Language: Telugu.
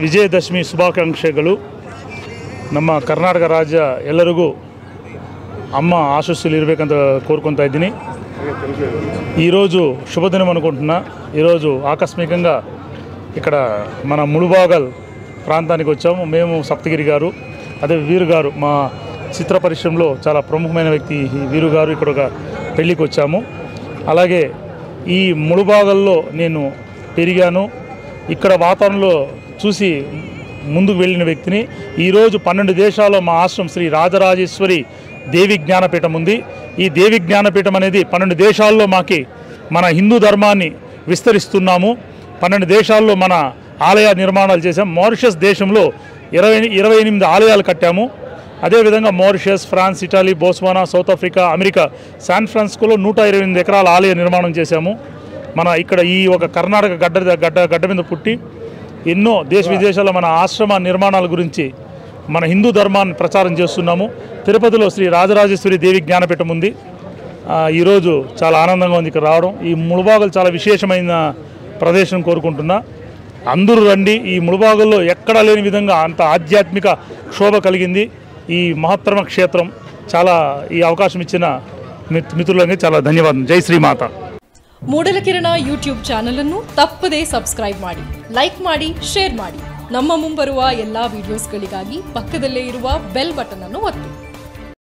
ವಿಜಯದಶಮಿ ಶುಭಾಕಾಂಕ್ಷೆಗಳು ನಮ್ಮ ಕರ್ನಾಟಕ ರಾಜ್ಯ ಎಲ್ಲರಿಗೂ ಅಮ್ಮ ಆಶಸ್ಸುలు ಇರಬೇಕಂತ కోరుకుంటా ఇದ್ದೀನಿ ఈరోజు శుభదినం అనుకుంటున్నా ఈరోజు ఆకస్మికంగా ఇక్కడ మన ముಳುబాగల్ ప్రాంతానికి వచ్చాము మేము సప్తగిరి గారు అదే వీరు గారు మా చిత్ర పరిశ్రమలో చాలా ప్రముఖమైన వ్యక్తి ఈ వీరు గారు ఇక్కడ ఒక పెళ్ళికి వచ్చాము అలాగే ఈ ముಳುబాగల్లో నేను పెరిగాను ఇక్కడ వాతావరణంలో చూసి ముందుకు వెళ్ళిన వ్యక్తిని ఈరోజు పన్నెండు దేశాల్లో మా ఆశ్రమం శ్రీ రాజరాజేశ్వరి దేవి జ్ఞానపీఠం ఉంది ఈ దేవి జ్ఞానపీఠం అనేది పన్నెండు దేశాల్లో మాకి మన హిందూ ధర్మాన్ని విస్తరిస్తున్నాము పన్నెండు దేశాల్లో మన ఆలయ నిర్మాణాలు చేశాం మారిషస్ దేశంలో ఇరవై ఇరవై ఎనిమిది ఆలయాలు కట్టాము అదేవిధంగా Mauritius France Italy Botswana South Africa America San ఫ్రాన్సిస్కోలో నూట ఇరవై ఎనిమిది ఎకరాల ఆలయ నిర్మాణం చేశాము మన ఇక్కడ ఈ ఒక కర్ణాటక గడ్డ గడ్డ గడ్డ మీద పుట్టి ఎన్నో దేశ విదేశాల్లో మన ఆశ్రమ నిర్మాణాల గురించి మన హిందూ ధర్మాన్ని ప్రచారం చేస్తున్నాము తిరుపతిలో శ్రీ రాజరాజేశ్వరి దేవి జ్ఞానపీఠం ఉంది ఆ, ఈరోజు చాలా ఆనందంగా ఉంది ఇక్కడ రావడం ఈ ముಳುబాగలు చాలా విశేషమైన ప్రదేశం కోరుకుంటున్నా అందరూ రండి ఈ ముಳುబాగల్లో ఎక్కడా లేని విధంగా అంత ఆధ్యాత్మిక శోభ కలిగింది ఈ మహత్తరమ క్షేత్రం చాలా ఈ అవకాశం ఇచ్చిన మిత్- మిత్రులకి చాలా ధన్యవాదం జై శ్రీమాత ಮೂಡಲ ಕಿರಣ ಯೂಟ್ಯೂಬ್ ಚಾನಲ್ ಅನ್ನು ತಪ್ಪದೇ ಸಬ್ಸ್ಕ್ರೈಬ್ ಮಾಡಿ ಲೈಕ್ ಮಾಡಿ ಶೇರ್ ಮಾಡಿ ನಮ್ಮ ಮುಂಬರುವ ಎಲ್ಲಾ ವಿಡಿಯೋಸ್ಗಳಿಗಾಗಿ ಪಕ್ಕದಲ್ಲೇ ಇರುವ ಬೆಲ್ ಬಟನ್ ಅನ್ನು ಒತ್ತಿ